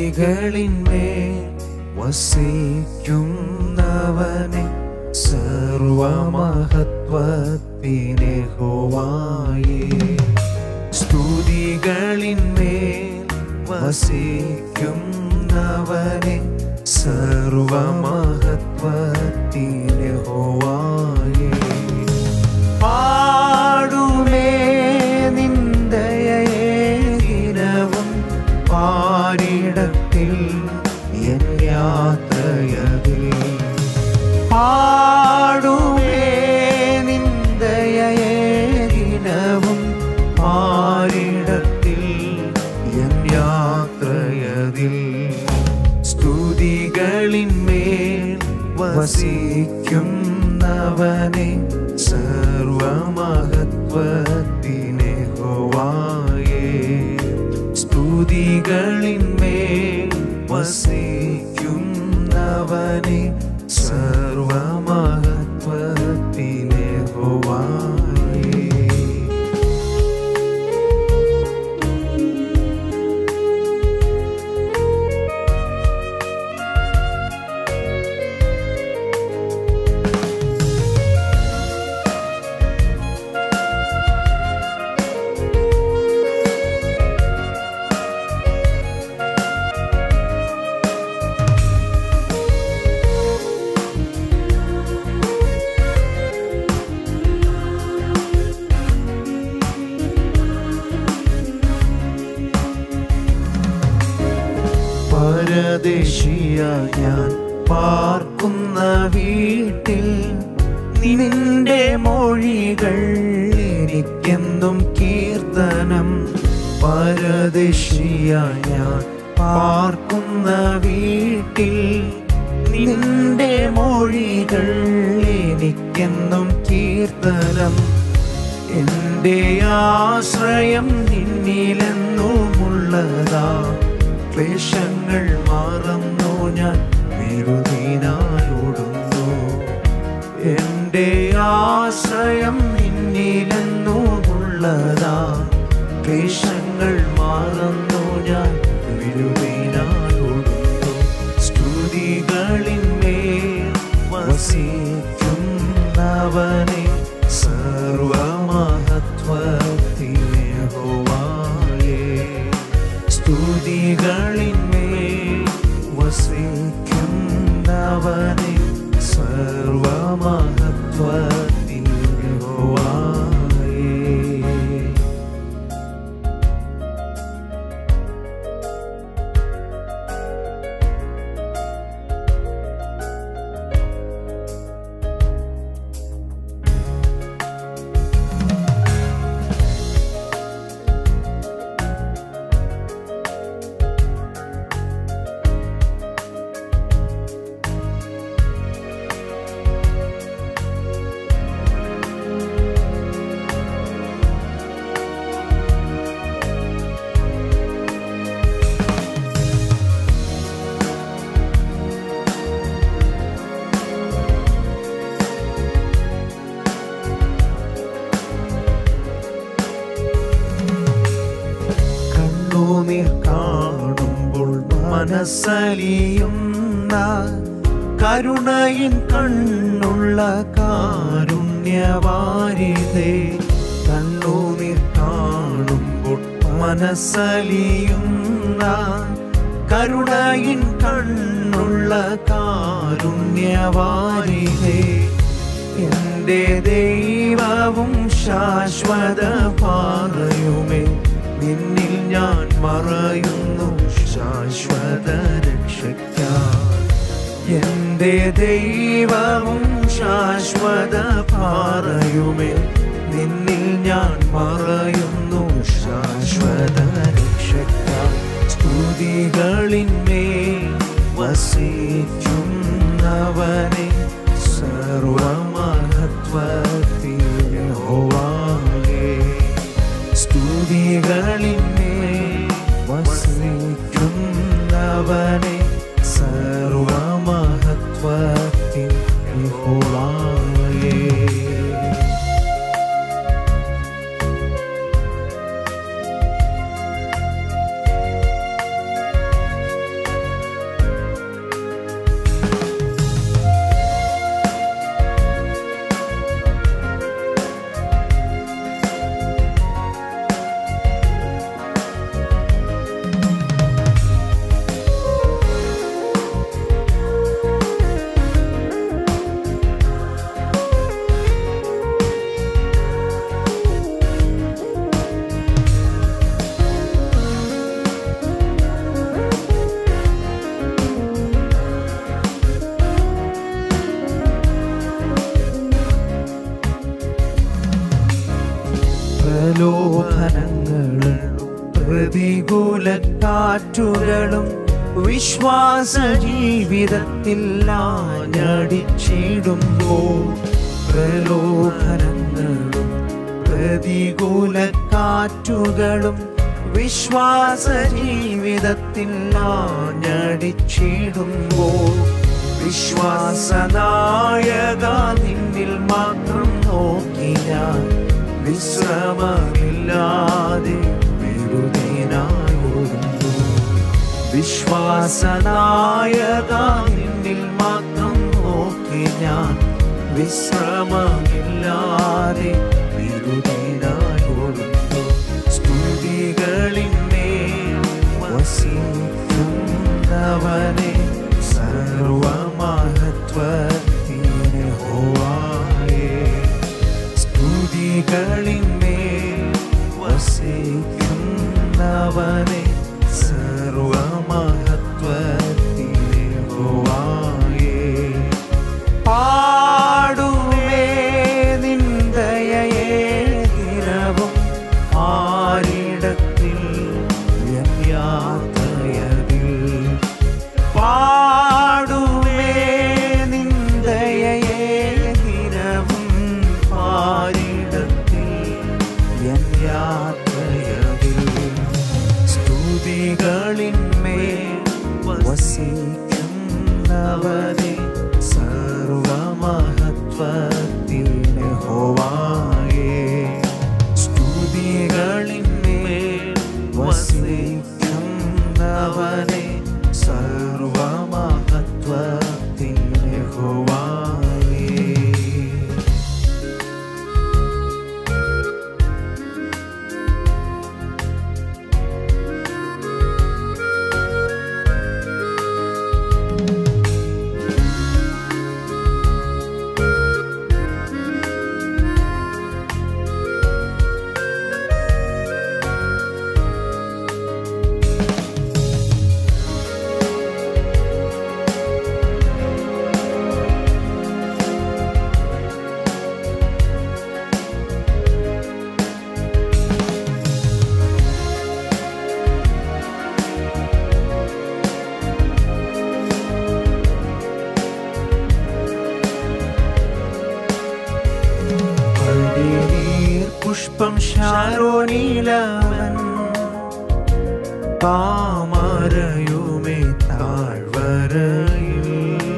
സ്തുതികളിന്മേൽ വസിക്കുന്നവനെ സർവമഹത്വത്തിനെ ഹോവായേ സ്തുതികളിന്മേൽ വസിക്കുന്നവനെ സർവമഹത്വത്തിനെ ഹോവായേ പാടുമേ നിന്ദയവും പാരിടത്തിൽ N യാത്രയതിൽ പാടുമേ നിന്ദയവും പാരിടത്തിൽ N യാത്രയതിൽ സ്തുതികളിന്മേൽ വസിക്കുന്നവനെ സർവമഹത്വത്തിനെ ഹോവായേ സ്തുതികളിന്മേൽ വസിക്കുന്നവനെ സർവമഹത്വത്തിനെ ഹോവായേ പരദേശിയ ഞാൻ പാർക്കുന്ന വീട്ടിൽ നിന്റെ മൊഴികൾ എനിക്കെന്നും കീർത്തനം പരദേശിയ ഞാൻ പാർക്കുന്ന വീട്ടിൽ നിന്റെ മൊഴികൾ എനിക്കെന്നും കീർത്തനം എന്റെ ആശ്രയം നിന്നിലെന്നുമുള്ളതാ ക്ലേശങ്ങൾ മറന്നു ഞാൻ വിരുദീനായോടുന്നു എന്റെ ആശ്രയം നിന്നിലെന്നുമുള്ളതാ ക്ലേശങ്ങൾ മറന്നു ഞാൻ വിരുദീനായോടുന്നു സ്തുതികളിന്മേൽ വസിക്കുന്നവനെ സർവമഹത്വത്തിനെ ഹോവായേ സ്തുതികളിന്മേൽ വസിക്കുന്നവനെ സർവമഹത്വത്തിനെ ഹോവായേ കണ്ണുനീർ കാണുമ്പോൾ മനസ്സലിയുന്ന കരുണയിൻ കണ്ണുള്ള കാരുണ്യവാരിതേ കണ്ണുനീർ കാണുമ്പോൾ മനസ്സലിയുന്ന കരുണയിൻ കണ്ണുള്ള കാരുണ്യവാരിതേ എന്റെ ദൈവവും ശാശ്വത പാറയുമേ നിന്നിൽ ഞാൻ മറയുന്നു ശാശ്വത രക്ഷയ്ക്കായി എന്റെ ദൈവവും ശാശ്വത പാറയുമേ നിന്നിൽ ഞാൻ മറയുന്നു ശാശ്വത രക്ഷയ്ക്കായി സ്തുതികളിന്മേൽ വസിക്കുന്നവനെ സർവമഹത്വത്തിലെ ഹോവാകേ സ്തുതികളിന്മേൽ വസിക്കുന്നവനെ സർവമഹത്വത്തിൻ യഹോവായേ പ്രതികൂല കാറ്റുകളും വിശ്വാസ ജീവിതത്തിൽ ആഞ്ഞടിച്ചിടുമ്പോൾ പ്രലോഭനങ്ങളും പ്രതികൂല കാറ്റുകളും വിശ്വാസ ജീവിതത്തിൽ ആഞ്ഞടിച്ചിടുമ്പോൾ വിശ്വാസനായക നിന്നിൽ മാത്രം നോക്കി ഞാൻ വിശ്രമമില്ലാതെ വിരുദ്ധനായോടുന്നു വിശ്വാസനായക നിന്നിൽ മാത്രം നോക്കി ഞാൻ വിശ്രമമില്ലാതെ വിരുദ്ധനായോടുന്നു സ്തുതികളിന്മേൽ വസിക്കുന്നവനെ സർവമഹത്വത്തിന് ഹോവായേ സ്തുതികളിന്മേൽ വസിക്കുന്നവനെ സർവമഹത്വത്തിന് ഹോവായേ പാടുമേ നിന്ദയേ ദിനവും ആരിടത്തിൽ എൻ യാത്രയതിൽ പാടുമേ നിന്ദയേ ദിനവും ആരിടത്തിൽ എൻ യാത്രയതിൽ സ്തുതികളിന്മേൽ വസിക്കുന്നവനെ സർവമഹത്വത്തിന് ഹോവായേ സ്തുതികളിന്മേൽ വസിക്കുന്നവനെ സർവമഹത്വത്തിന് ഹോവായേ പടിനീർ പുഷ്പം ശാരോനീലവൻ താമരയുമേ താഴ്വരയിൽ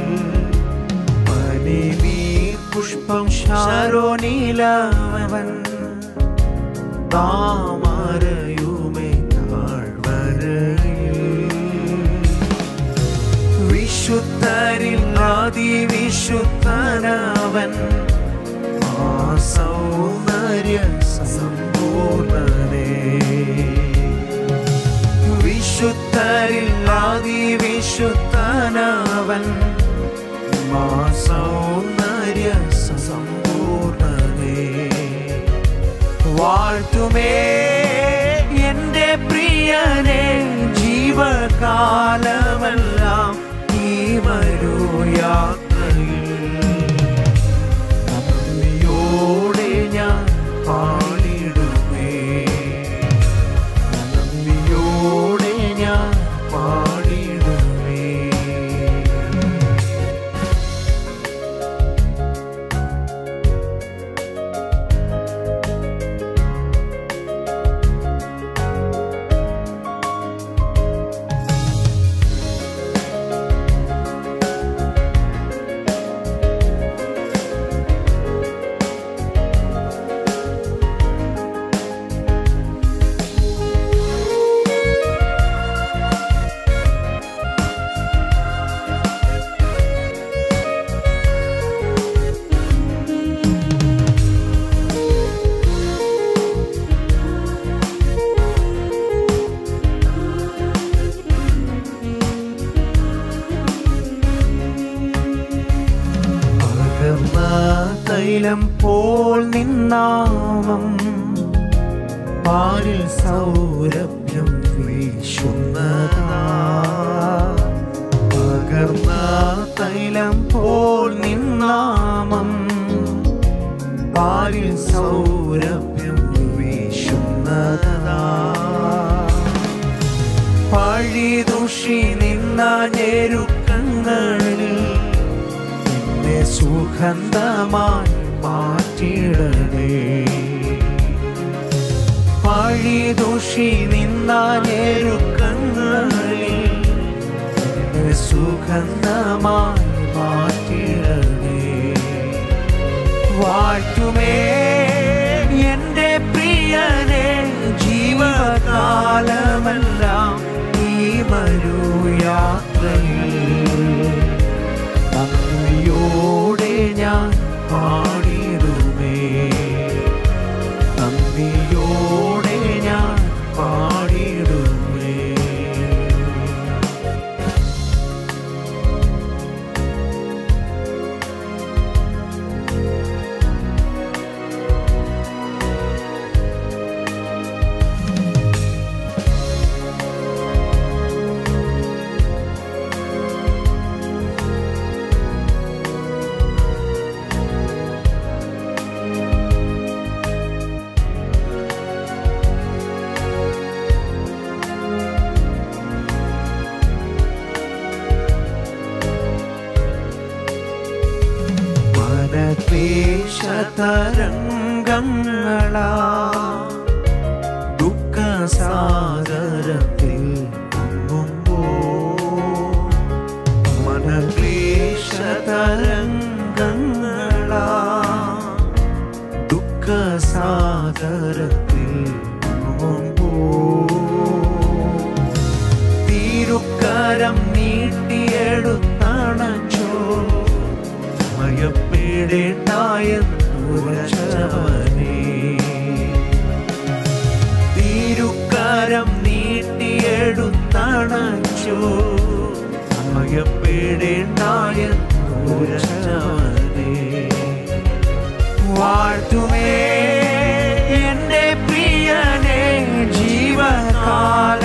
പനിനീർ പുഷ്പം ശാരോനീലവൻ താമരയുമേ താഴ്വരയിൽ വിശുദ്ധരിൽ അതിവിശുദ്ധനവൻ ആ സൗന്ദര്യ സമ്പൂർണനേ വിശുദ്ധരിൽ അതിവിശുദ്ധനവൻ ആ സൗന്ദര്യ സമ്പൂർണനേ വാഴ്ത്തുമേ എന്റെ പ്രിയനെ ജീവകാലമെല്ലാം ഈ വരൂ യാത്രയിൽ നന്ദിയോടെ ഞാൻ പാടിടുമേ നന്ദിയോടെ ഞാൻ പാടിടുമേ പകർന്ന തൈലം പോൽ നിന്നാമം പാലിൽ സൗരഭ്യം വീശുന്നതാ പകർന്ന തൈലം പോൽ നിന്നാമം പാലിൽ സൗരഭ്യം വീശുന്നതാ വാടി ദുഷി നിന്ന ഞെരുക്കങ്ങളിൽ എന്നെ സുഗന്ധമായി മാറ്റിടണേ വഴി ദുഷി നിന്ന ഞെരുക്കങ്ങളിൽ എന്നെ സുഗന്ധമായി മാറ്റിടണേ വാഴ്ത്തുമേ എന്റെ പ്രിയനെ ജീവകാലമെല്ലാം ഈ വരൂ യാത്രയിൽ നന്ദിയോടെ ഞാൻ പാടിടുമേ നന്ദിയോടെ ഞാൻ പാടിടുമേ മനക്ലേശതരംഗങ്ങളാ ദുഃഖസാഗരത്തിൽ മുങ്ങുമ്പോ മനക്ലേശതരംഗങ്ങളാ ദുഃഖസാഗരത്തിൽ മുങ്ങുമ്പോ തിരുക്കരം നീട്ടിയെടുത്തണച്ചോ മയപ്പെടേണ്ടായെന്നുരച്ചവനേ തിരുക്കരം നീട്ടിയെടുത്തണച്ചോ മയപ്പെടേണ്ടായെന്നുരച്ചവനേ വാഴ്ത്തുമേ എന്റെ പ്രിയനെ ജീവകാല